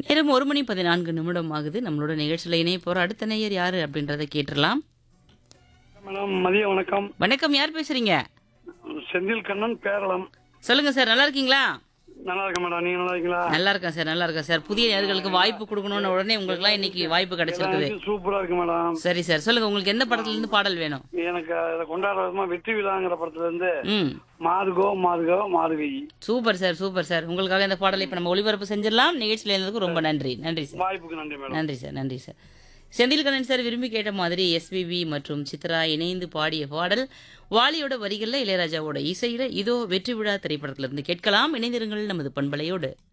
நேரம் ஒரு மணி பதினான்கு நிமிடம் ஆகுது நம்மளோட நிகழ்ச்சியில் இணைய போற அடுத்த நேயர் யாரு அப்படின்றத கேட்டுடலாம் மேடம் மதிய வணக்கம் வணக்கம் யார் பேசுறீங்க செந்தில் கண்ணன் பேரளம் சொல்லுங்க சார் நல்லா இருக்கீங்களா நல்லா இருக்கேன் மேடம் நீங்க நல்லா இருக்கீங்களா நல்லா இருக்கேன் சார் நல்லா இருக்கேன் சார் புதிய நேயர்களுக்கு வாய்ப்பு கொடுக்கணும்னு உடனே உங்களுக்குலாம் இன்னைக்கு வாய்ப்பு கிடைச்சிருக்குது எனக்கு சூப்பரா இருக்கு மேடம் சரி சார் சொல்லுங்க உங்களுக்கு எந்த படத்துல இருந்து பாடல் வேணும் எனக்கு இதை கொண்டாடுற விதமா வெற்றி விழாங்கிற படத்துல இருந்து ம் மாதுகோ மாதுகோ மாதுகை சூப்பர் சார் சூப்பர் சார் உங்களுக்காக இந்த பாடலை இப்போ நம்ம ஒளிபரப்பு செஞ்சிடலாம் நிகழ்ச்சியில் இருந்ததுக்கு ரொம்ப நன்றி நன்றி சார் வாய்ப்புக்கு நன்றி மேடம் நன்றி சார் நன்றி சார் செந்தில் கண்ணன் சார் விரும்பி கேட்ட மாதிரி எஸ்பிபி மற்றும் சித்ரா இணைந்து பாடிய பாடல் வாலியோட வரிகளில் இளையராஜாவோட இசையில இதோ வெற்றி விழா திரைப்படத்திலிருந்து கேட்கலாம் இணைந்திருங்கள் நமது பண்பலையோடு